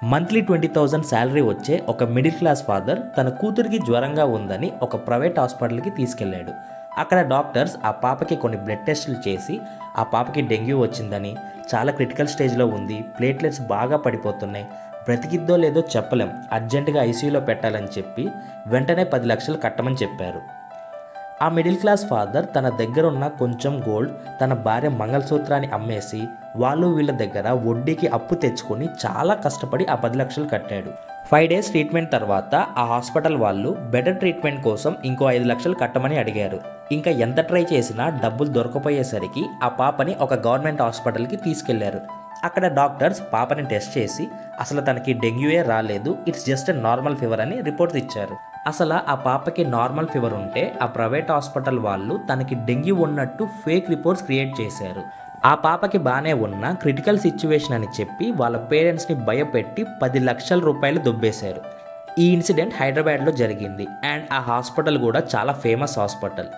monthly twenty thousand salary వచ్చే ఒక middle class father తన కూతురికి జ్వరంగా ఉందని ఒక ప్రైవేట్ హాస్పిటల్కి తీసుకెళ్ళాడు అక్కడ డాక్టర్స్ ఆ పాపకి కొన్ని బ్లడ్ టెస్టులు చేసి ఆ పాపకి డెంగ్యూ వచ్చిందని చాలా క్రిటికల్ స్టేజ్లో ఉంది ప్లేట్లెట్స్ బాగా పడిపోతున్నాయి బ్రతికిద్దో లేదో చెప్పలేం అర్జెంటుగా ఐసీయూలో పెట్టాలని చెప్పి వెంటనే పది లక్షలు కట్టమని చెప్పారు ఆ మిడిల్ క్లాస్ ఫాదర్ తన దగ్గర ఉన్న కొంచెం గోల్డ్ తన భార్య మంగళసూత్రాన్ని అమ్మేసి వాళ్ళు వీళ్ళ దగ్గర వడ్డీకి అప్పు తెచ్చుకొని చాలా కష్టపడి ఆ పది లక్షలు కట్టాడు ఫైవ్ డేస్ ట్రీట్మెంట్ తర్వాత ఆ హాస్పిటల్ వాళ్ళు బెటర్ ట్రీట్మెంట్ కోసం ఇంకో ఐదు లక్షలు కట్టమని అడిగారు ఇంకా ఎంత ట్రై చేసినా డబ్బులు దొరకపోయేసరికి ఆ పాపని ఒక గవర్నమెంట్ హాస్పిటల్కి తీసుకెళ్లారు అక్కడ డాక్టర్స్ పాపని టెస్ట్ చేసి అసలు తనకి డెంగ్యూయే రాలేదు ఇట్స్ జస్ట్ నార్మల్ ఫీవర్ అని రిపోర్ట్స్ ఇచ్చారు అసలు ఆ పాపకి నార్మల్ ఫీవర్ ఉంటే ఆ ప్రైవేట్ హాస్పిటల్ వాళ్ళు తనకి డెంగ్యూ ఉన్నట్టు ఫేక్ రిపోర్ట్స్ క్రియేట్ చేశారు ఆ పాపకి బాగానే ఉన్న క్రిటికల్ సిచ్యువేషన్ అని చెప్పి వాళ్ళ పేరెంట్స్ని భయపెట్టి పది లక్షల రూపాయలు దొబ్బేశారు ఈ ఇన్సిడెంట్ హైదరాబాద్లో జరిగింది అండ్ ఆ హాస్పిటల్ కూడా చాలా ఫేమస్ హాస్పిటల్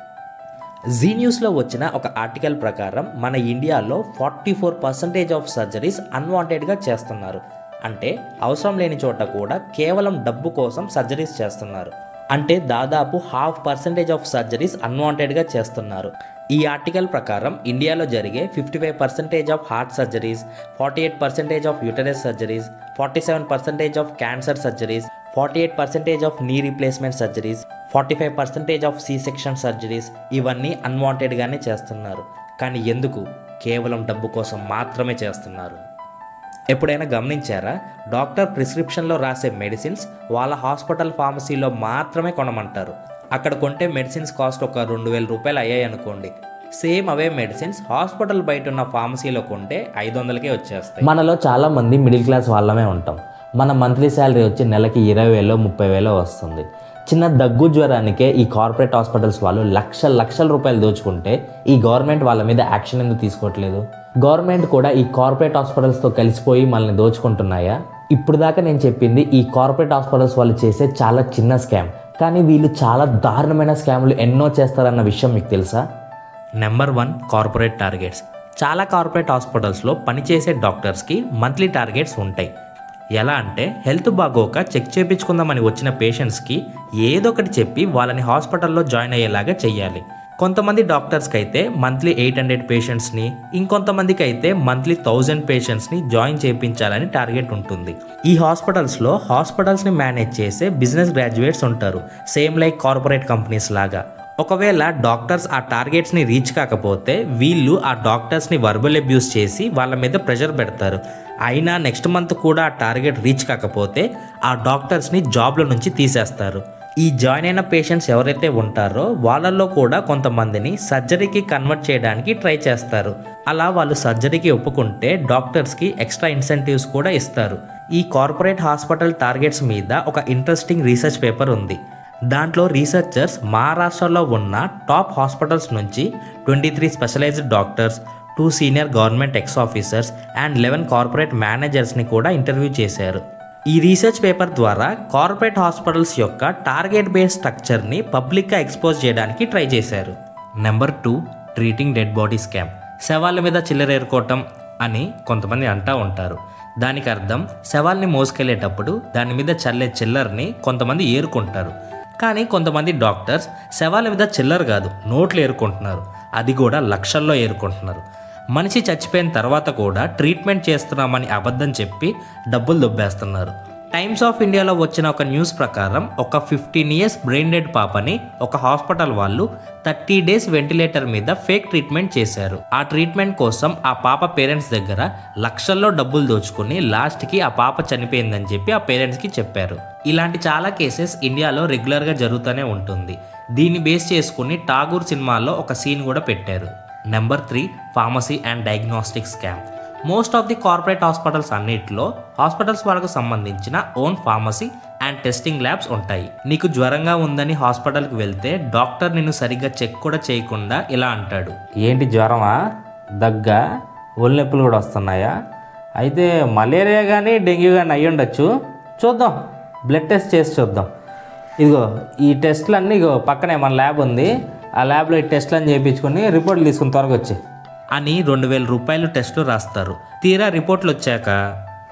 జీ న్యూస్లో వచ్చిన ఒక ఆర్టికల్ ప్రకారం మన ఇండియాలో forty four percentage of surgeries అన్వాంటెడ్గా చేస్తున్నారు అంటే అవసరం లేని చోట కూడా కేవలం డబ్బు కోసం సర్జరీస్ చేస్తున్నారు అంటే దాదాపు హాఫ్ పర్సెంటేజ్ ఆఫ్ సర్జరీస్ అన్వాంటెడ్గా చేస్తున్నారు ఈ ఆర్టికల్ ప్రకారం ఇండియాలో జరిగే fifty five percentage of heart surgeries forty eight percentage of uterus surgeries forty seven percentage of cancer surgeries forty eight percentage of knee replacement surgeries forty five percentage of C section surgeries ఇవన్నీ అన్వాంటెడ్గానే చేస్తున్నారు కానీ ఎందుకు కేవలం డబ్బు కోసం మాత్రమే చేస్తున్నారు ఎప్పుడైనా గమనించారా డాక్టర్ ప్రిస్క్రిప్షన్లో రాసే మెడిసిన్స్ వాళ్ళ హాస్పిటల్ ఫార్మసీలో మాత్రమే కొనమంటారు అక్కడ కొంటే మెడిసిన్స్ కాస్ట్ ఒక రెండు వేల రూపాయలు అయ్యాయి అనుకోండి సేమ్ అవే మెడిసిన్స్ హాస్పిటల్ బయట ఉన్న ఫార్మసీలో కొంటే ఐదు వందలకే వచ్చేస్తాయి మనలో చాలా మంది మిడిల్ క్లాస్ వాళ్ళమే ఉంటాం మన మంత్లీ శాలరీ వచ్చి నెలకి ఇరవై వేలో ముప్పై వేలో వస్తుంది చిన్న దగ్గు జ్వరానికే ఈ కార్పొరేట్ హాస్పిటల్స్ వాళ్ళు లక్షల లక్షల రూపాయలు దోచుకుంటే ఈ గవర్నమెంట్ వాళ్ళ మీద యాక్షన్ ఎందుకు తీసుకోవట్లేదు గవర్నమెంట్ కూడా ఈ కార్పొరేట్ హాస్పిటల్స్తో కలిసిపోయి మనల్ని దోచుకుంటున్నాయా ఇప్పుడు దాకా నేను చెప్పింది ఈ కార్పొరేట్ హాస్పిటల్స్ వాళ్ళు చేసే చాలా చిన్న స్కామ్ కానీ వీళ్ళు చాలా దారుణమైన స్కామ్లు ఎన్నో చేస్తారన్న విషయం మీకు తెలుసా నెంబర్ వన్ కార్పొరేట్ టార్గెట్స్ చాలా కార్పొరేట్ హాస్పిటల్స్లో పనిచేసే డాక్టర్స్కి మంత్లీ టార్గెట్స్ ఉంటాయి ఎలా అంటే హెల్త్ బాగోక చెక్ చేయించుకుందామని వచ్చిన పేషెంట్స్కి ఏదో ఒకటి చెప్పి వాళ్ళని హాస్పిటల్లో జాయిన్ అయ్యేలాగా చెయ్యాలి కొంతమంది డాక్టర్స్కి అయితే మంత్లీ ఎయిట్ హండ్రెడ్ పేషెంట్స్ని ఇంకొంతమందికి అయితే మంత్లీ థౌజండ్ పేషెంట్స్ని జాయిన్ చేయించాలని టార్గెట్ ఉంటుంది ఈ హాస్పిటల్స్లో హాస్పిటల్స్ని మేనేజ్ చేసే బిజినెస్ గ్రాడ్యుయేట్స్ ఉంటారు సేమ్ లైక్ కార్పొరేట్ కంపెనీస్ లాగా ఒకవేళ డాక్టర్స్ ఆ టార్గెట్స్ని రీచ్ కాకపోతే వీళ్ళు ఆ డాక్టర్స్ని వర్బల్ అబ్యూస్ చేసి వాళ్ళ మీద ప్రెషర్ పెడతారు అయినా నెక్స్ట్ మంత్ కూడా ఆ టార్గెట్ రీచ్ కాకపోతే ఆ డాక్టర్స్ని జాబ్ల నుంచి తీసేస్తారు ఈ జాయిన్ అయిన పేషెంట్స్ ఎవరైతే ఉంటారో వాళ్ళల్లో కూడా కొంతమందిని సర్జరీకి కన్వర్ట్ చేయడానికి ట్రై చేస్తారు అలా వాళ్ళు సర్జరీకి ఒప్పుకుంటే డాక్టర్స్కి ఎక్స్ట్రా ఇన్సెంటివ్స్ కూడా ఇస్తారు ఈ కార్పొరేట్ హాస్పిటల్ టార్గెట్స్ మీద ఒక ఇంట్రెస్టింగ్ రీసెర్చ్ పేపర్ ఉంది దాంట్లో రీసెర్చర్స్ మహారాష్ట్రలో ఉన్న టాప్ హాస్పిటల్స్ నుంచి twenty three specialized doctors two senior government ex officers and eleven corporate మేనేజర్స్ని కూడా ఇంటర్వ్యూ చేశారు ఈ రీసెర్చ్ పేపర్ ద్వారా కార్పొరేట్ హాస్పిటల్స్ యొక్క టార్గెట్ బేస్డ్ స్ట్రక్చర్ని పబ్లిక్గా ఎక్స్పోజ్ చేయడానికి ట్రై చేశారు number two treating dead body scam శవాల మీద చిల్లరేరుకోవటం అని కొంతమంది అంటూ ఉంటారు దానికి అర్థం శవాల్ని మోసుకెళ్ళేటప్పుడు దాని మీద చల్లే చిల్లర్ని కొంతమంది ఏరుకుంటారు కానీ కొంతమంది డాక్టర్స్ శవాల మీద చిల్లర కాదు నోట్లు ఏరుకుంటున్నారు అది కూడా లక్షల్లో ఏరుకుంటున్నారు మనిషి చచ్చిపోయిన తర్వాత కూడా ట్రీట్మెంట్ చేస్తున్నామని అబద్ధం చెప్పి డబ్బులు దొబ్బేస్తున్నారు టైమ్స్ ఆఫ్ ఇండియాలో వచ్చిన ఒక న్యూస్ ప్రకారం ఒక ఫిఫ్టీన్ ఇయర్స్ బ్రెయిన్ డెడ్ పాపని ఒక హాస్పిటల్ వాళ్ళు థర్టీ డేస్ వెంటిలేటర్ మీద ఫేక్ ట్రీట్మెంట్ చేశారు ఆ ట్రీట్మెంట్ కోసం ఆ పాప పేరెంట్స్ దగ్గర లక్షల్లో డబ్బులు దోచుకుని లాస్ట్కి ఆ పాప చనిపోయిందని చెప్పి ఆ పేరెంట్స్కి చెప్పారు ఇలాంటి చాలా కేసెస్ ఇండియాలో రెగ్యులర్గా జరుగుతూనే ఉంటుంది దీన్ని బేస్ చేసుకుని ఠాగూర్ సినిమాలో ఒక సీన్ కూడా పెట్టారు number three pharmacy and diagnostic scam most of the corporate hospitals అన్నిటిలో హాస్పిటల్స్ వాళ్ళకు సంబంధించిన own pharmacy and testing labs ఉంటాయి నీకు జ్వరంగా ఉందని హాస్పిటల్కి వెళ్తే డాక్టర్ నిన్ను సరిగ్గా చెక్ కూడా చేయకుండా ఇలా అంటాడు ఏంటి జ్వరమా దగ్గ ఒళ్ళు నొప్పులు కూడా వస్తున్నాయా అయితే మలేరియా కానీ డెంగ్యూ కానీ అయ్యి ఉండొచ్చు చూద్దాం బ్లడ్ టెస్ట్ చేసి చూద్దాం ఇదిగో ఈ టెస్ట్లన్నీ ఇగో పక్కనే మన ల్యాబ్ ఉంది ఆ ల్యాబ్లో ఈ టెస్ట్లను చేయించుకొని రిపోర్ట్లు తీసుకుని త్వరగా వచ్చి అని రెండు వేల రూపాయలు టెస్టులు రాస్తారు తీరా రిపోర్ట్లు వచ్చాక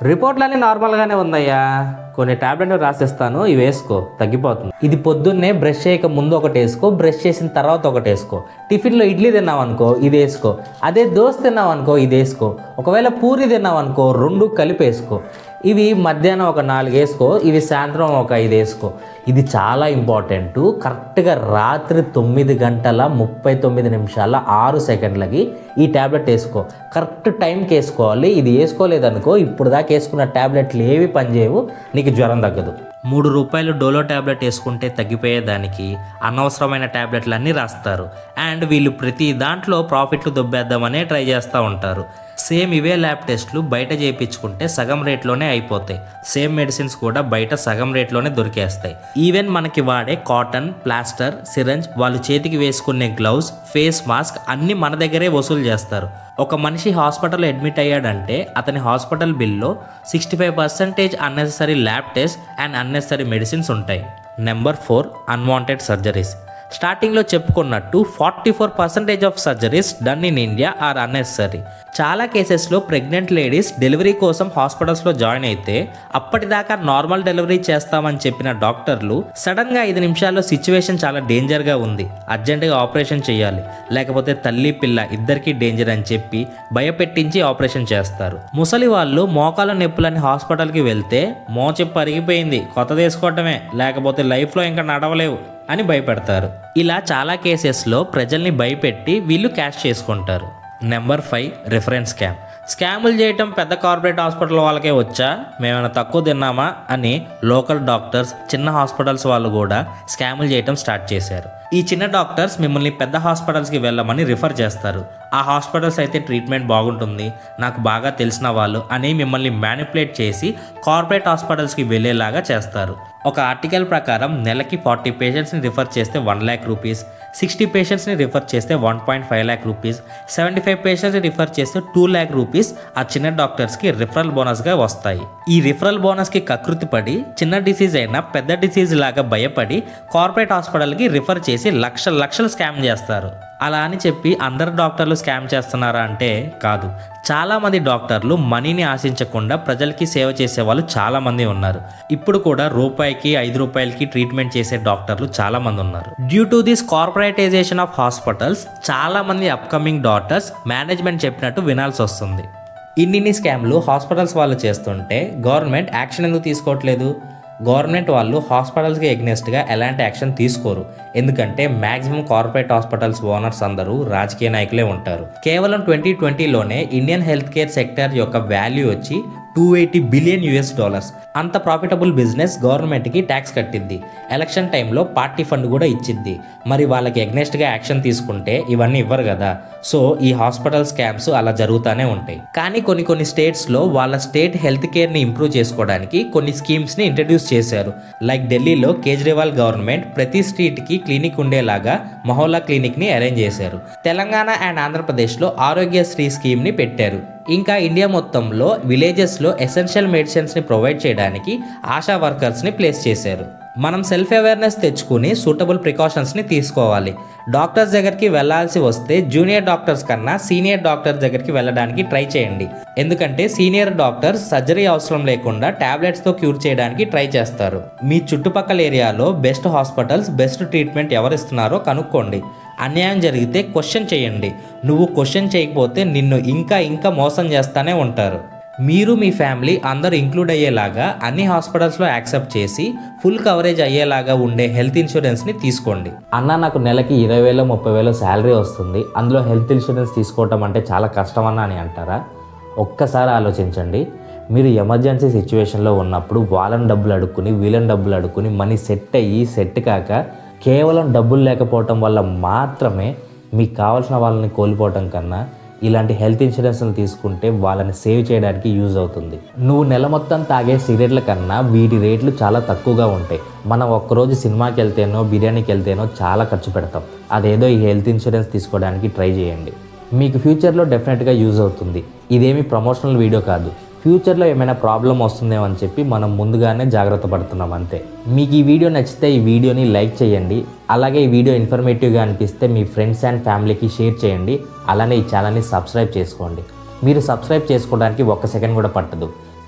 రిపోర్ట్లన్నీ నార్మల్గానే ఉందయ్యా కొన్ని టాబ్లెట్లు రాసిస్తాను ఇవి వేసుకో తగ్గిపోతుంది ఇది పొద్దున్నే బ్రష్ చేయక ముందు ఒకటి వేసుకో బ్రష్ చేసిన తర్వాత ఒకటి వేసుకో టిఫిన్లో ఇడ్లీ తిన్నావు అనుకో ఇది వేసుకో అదే దోశ తిన్నావు అనుకో ఇది వేసుకో ఒకవేళ పూరి తిన్నావు అనుకో రెండు కలిపి వేసుకో ఇవి మధ్యాహ్నం ఒక నాలుగు వేసుకో ఇవి సాయంత్రం ఒక ఐదు వేసుకో ఇది చాలా ఇంపార్టెంట్ కరెక్ట్గా రాత్రి తొమ్మిది గంటల ముప్పై తొమ్మిది నిమిషాల ఆరు సెకండ్లకి ఈ ట్యాబ్లెట్ వేసుకో కరెక్ట్ టైంకి వేసుకోవాలి ఇది వేసుకోలేదనుకో ఇప్పుడు దాకా వేసుకున్న ట్యాబ్లెట్లు ఏవి పనిచేయవు నీకు జ్వరం తగ్గదు మూడు రూపాయలు డోలో ట్యాబ్లెట్ వేసుకుంటే తగ్గిపోయేదానికి అనవసరమైన ట్యాబ్లెట్లు అన్నీ రాస్తారు అండ్ వీళ్ళు ప్రతి దాంట్లో ప్రాఫిట్లు దొబ్బేద్దామనే ట్రై చేస్తూ ఉంటారు సేమ్ ఇవే ల్యాబ్ టెస్ట్లు బయట చేయించుకుంటే సగం రేట్లోనే అయిపోతాయి సేమ్ మెడిసిన్స్ కూడా బయట సగం రేట్లోనే దొరికేస్తాయి ఈవెన్ మనకి వాడే కాటన్ ప్లాస్టర్ సిరంజ్ వాళ్ళు చేతికి వేసుకునే గ్లౌజ్ ఫేస్ మాస్క్ అన్నీ మన దగ్గరే వసూలు చేస్తారు ఒక మనిషి హాస్పిటల్లో అడ్మిట్ అయ్యాడంటే అతని హాస్పిటల్ బిల్లో sixty five percentage unnecessary lab test and unnecessary medicines ఉంటాయి నెంబర్ ఫోర్ అన్వాంటెడ్ సర్జరీస్ స్టార్టింగ్లో చెప్పుకున్నట్టు forty four percentage of surgeries done in India are unnecessary చాలా కేసెస్లో ప్రెగ్నెంట్ లేడీస్ డెలివరీ కోసం హాస్పిటల్స్లో జాయిన్ అయితే అప్పటిదాకా నార్మల్ డెలివరీ చేస్తామని చెప్పిన డాక్టర్లు సడన్గా ఐదు నిమిషాల్లో సిచ్యువేషన్ చాలా డేంజర్గా ఉంది అర్జెంటుగా ఆపరేషన్ చేయాలి లేకపోతే తల్లి పిల్ల ఇద్దరికీ డేంజర్ అని చెప్పి భయపెట్టించి ఆపరేషన్ చేస్తారు ముసలి వాళ్ళు మోకాల నొప్పులని హాస్పిటల్కి వెళ్తే మోచెప్పు అరిగిపోయింది కొత్త తీసుకోవటమే లేకపోతే లైఫ్లో ఇంకా నడవలేవు అని భయపెడతారు ఇలా చాలా కేసెస్లో ప్రజల్ని భయపెట్టి వీళ్ళు క్యాష్ చేసుకుంటారు నెంబర్ ఫైవ్ రిఫరెన్స్ స్కామ్ స్కాములు చేయటం పెద్ద కార్పొరేట్ హాస్పిటల్ వాళ్ళకే వచ్చా మేమైనా తక్కువ తిన్నామా అని లోకల్ డాక్టర్స్ చిన్న హాస్పిటల్స్ వాళ్ళు కూడా స్కాములు చేయటం స్టార్ట్ చేశారు ఈ చిన్న డాక్టర్స్ మిమ్మల్ని పెద్ద హాస్పిటల్స్కి వెళ్ళమని రిఫర్ చేస్తారు ఆ హాస్పిటల్స్ అయితే ట్రీట్మెంట్ బాగుంటుంది నాకు బాగా తెలిసిన వాళ్ళు అని మిమ్మల్ని మ్యానిపులేట్ చేసి కార్పొరేట్ హాస్పిటల్స్కి వెళ్ళేలాగా చేస్తారు ఒక ఆర్టికల్ ప్రకారం నెలకి ఫార్టీ పేషెంట్స్ని రిఫర్ చేస్తే వన్ ల్యాక్ రూపీస్ సిక్స్టీ పేషెంట్స్ని రిఫర్ చేస్తే one point five lakh rupees seventy five పేషెంట్స్ని రిఫర్ చేస్తే టూ ల్యాక్ రూపీస్ ఆ చిన్న డాక్టర్స్కి రిఫరల్ బోనస్గా వస్తాయి ఈ రిఫరల్ బోనస్కి కకృతి పడి చిన్న డిసీజ్ అయినా పెద్ద డిసీజ్ లాగా భయపడి కార్పొరేట్ హాస్పిటల్కి రిఫర్ చేసి లక్షల లక్షలు స్కామ్ చేస్తారు అలా అని చెప్పి అందరు డాక్టర్లు స్కామ్ చేస్తున్నారా అంటే కాదు చాలామంది డాక్టర్లు మనీని ఆశించకుండా ప్రజలకి సేవ చేసే వాళ్ళు చాలామంది ఉన్నారు ఇప్పుడు కూడా రూపాయికి ఐదు రూపాయలకి ట్రీట్మెంట్ చేసే డాక్టర్లు చాలామంది ఉన్నారు due to this corporatization of hospitals చాలామంది అప్కమింగ్ డాక్టర్స్ మేనేజ్మెంట్ చెప్పినట్టు వినాల్సి వస్తుంది ఇన్నిన్ని స్కామ్లు హాస్పిటల్స్ వాళ్ళు చేస్తుంటే గవర్నమెంట్ యాక్షన్ ఎందుకు తీసుకోవట్లేదు గవర్నమెంట్ వాళ్ళు హాస్పిటల్స్కి ఎగ్నెస్ట్గా ఎలాంటి యాక్షన్ తీసుకోరు ఎందుకంటే మ్యాక్సిమం కార్పొరేట్ హాస్పిటల్స్ ఓనర్స్ అందరూ రాజకీయ నాయకులే ఉంటారు కేవలం ట్వంటీ ట్వంటీలోనే ఇండియన్ హెల్త్ కేర్ సెక్టర్ యొక్క వాల్యూ వచ్చి two eighty billion US dollars అంత ప్రాఫిటబుల్ బిజినెస్ గవర్నమెంట్కి ట్యాక్స్ కట్టింది ఎలక్షన్ టైంలో పార్టీ ఫండ్ కూడా ఇచ్చింది మరి వాళ్ళకి ఎగ్నెస్ట్గా యాక్షన్ తీసుకుంటే ఇవన్నీ ఇవ్వరు కదా సో ఈ హాస్పిటల్ స్కామ్స్ అలా జరుగుతూనే ఉంటాయి కానీ కొన్ని కొన్ని స్టేట్స్లో వాళ్ళ స్టేట్ హెల్త్ కేర్ని ఇంప్రూవ్ చేసుకోవడానికి కొన్ని స్కీమ్స్ని ఇంట్రడ్యూస్ చేశారు లైక్ ఢిల్లీలో కేజ్రీవాల్ గవర్నమెంట్ ప్రతి స్ట్రీట్కి క్లినిక్ ఉండేలాగా మహోలా క్లినిక్ని అరేంజ్ చేశారు తెలంగాణ అండ్ ఆంధ్రప్రదేశ్లో ఆరోగ్యశ్రీ స్కీమ్ని పెట్టారు ఇంకా ఇండియా మొత్తంలో విలేజెస్లో ఎసెన్షియల్ మెడిసిన్స్ని ప్రొవైడ్ చేయడానికి ఆశా వర్కర్స్ని ప్లేస్ చేశారు మనం సెల్ఫ్ అవేర్నెస్ తెచ్చుకుని సూటబుల్ ప్రికాషన్స్ని తీసుకోవాలి డాక్టర్స్ దగ్గరికి వెళ్ళాల్సి వస్తే జూనియర్ డాక్టర్స్ కన్నా సీనియర్ డాక్టర్స్ దగ్గరికి వెళ్ళడానికి ట్రై చేయండి ఎందుకంటే సీనియర్ డాక్టర్స్ సర్జరీ అవసరం లేకుండా టాబ్లెట్స్తో క్యూర్ చేయడానికి ట్రై చేస్తారు మీ చుట్టుపక్కల ఏరియాలో బెస్ట్ హాస్పిటల్స్ బెస్ట్ ట్రీట్మెంట్ ఎవరిస్తున్నారో కనుక్కోండి అన్యాయం జరిగితే క్వశ్చన్ చేయండి నువ్వు క్వశ్చన్ చేయకపోతే నిన్ను ఇంకా ఇంకా మోసం చేస్తానే ఉంటారు మీరు మీ ఫ్యామిలీ అందరూ ఇంక్లూడ్ అయ్యేలాగా అన్ని హాస్పిటల్స్లో యాక్సెప్ట్ చేసి ఫుల్ కవరేజ్ అయ్యేలాగా ఉండే హెల్త్ ఇన్సూరెన్స్ని తీసుకోండి అన్న నాకు నెలకి ఇరవై వేలు ముప్పై వేలు శాలరీ వస్తుంది అందులో హెల్త్ ఇన్సూరెన్స్ తీసుకోవటం అంటే చాలా కష్టమన్నా అని అంటారా ఒక్కసారి ఆలోచించండి మీరు ఎమర్జెన్సీ సిచ్యువేషన్లో ఉన్నప్పుడు వాళ్ళని డబ్బులు అడుక్కుని వీళ్ళని డబ్బులు అడుక్కుని మనీ సెట్ అయ్యి సెట్ కాక కేవలం డబ్బులు లేకపోవటం వల్ల మాత్రమే మీకు కావాల్సిన వాళ్ళని కోల్పోవటం కన్నా ఇలాంటి హెల్త్ ఇన్సూరెన్స్లు తీసుకుంటే వాళ్ళని సేవ్ చేయడానికి యూజ్ అవుతుంది నువ్వు నెల మొత్తం తాగే సిగరెట్ల కన్నా వీటి రేట్లు చాలా తక్కువగా ఉంటాయి మనం ఒక్కరోజు సినిమాకి వెళ్తేనో బిర్యానీకి వెళ్తేనో చాలా ఖర్చు పెడతాం అదేదో ఈ హెల్త్ ఇన్సూరెన్స్ తీసుకోవడానికి ట్రై చేయండి మీకు ఫ్యూచర్లో డెఫినెట్గా యూజ్ అవుతుంది ఇదేమి ప్రమోషనల్ వీడియో కాదు ఫ్యూచర్లో ఏమైనా ప్రాబ్లం వస్తుందేమో అని చెప్పి మనం ముందుగానే జాగ్రత్త పడుతున్నాం అంతే మీకు ఈ వీడియో నచ్చితే ఈ వీడియోని లైక్ చేయండి అలాగే ఈ వీడియో ఇన్ఫర్మేటివ్గా అనిపిస్తే మీ ఫ్రెండ్స్ అండ్ ఫ్యామిలీకి షేర్ చేయండి అలానే ఈ ఛానల్ని సబ్స్క్రైబ్ చేసుకోండి మీరు సబ్స్క్రైబ్ చేసుకోవడానికి ఒక్క సెకండ్ కూడా పట్టదు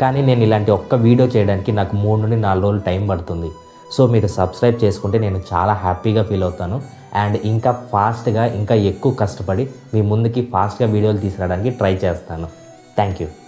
కానీ నేను ఇలాంటి ఒక్క వీడియో చేయడానికి నాకు మూడు నుండి నాలుగు రోజులు టైం పడుతుంది సో మీరు సబ్స్క్రైబ్ చేసుకుంటే నేను చాలా హ్యాపీగా ఫీల్ అవుతాను అండ్ ఇంకా ఫాస్ట్గా ఇంకా ఎక్కువ కష్టపడి మీ ముందుకి ఫాస్ట్గా వీడియోలు తీసుకురావడానికి ట్రై చేస్తాను థ్యాంక్ యూ